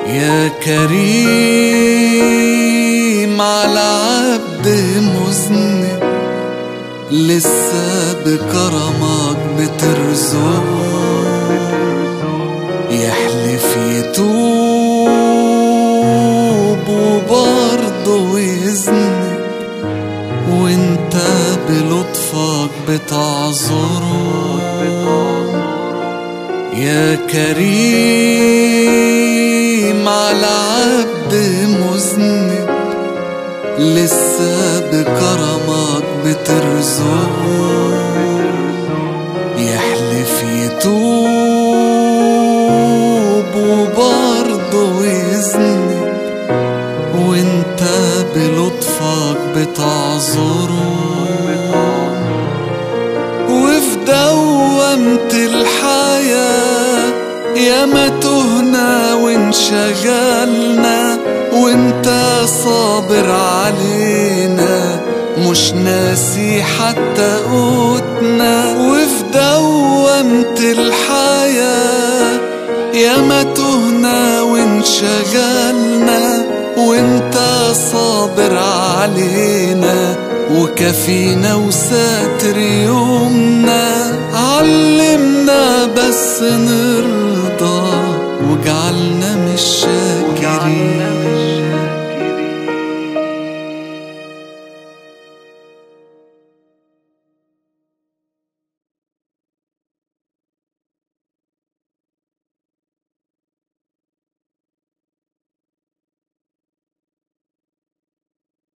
يا كريم على عبد مذنب لسه بكرمك بترزق يحلف يتوب وبرضه يذنب وانت بلطفك بتعذره يا كريم على عبد مذنب لسه بكرمك بترزقه يحلف يتوب وبرضه يذنب وانت بلطفك بتعذره وفي دوامة الحياة ياما تهنا وانشغلنا وانت صابر علينا مش ناسي حتى قوتنا وفي دوامة الحياة ياما تهنا وانشغلنا وانت صابر علينا وكفينا وساتر يومنا علمنا بس نرضى وجعلنا مش شاكرين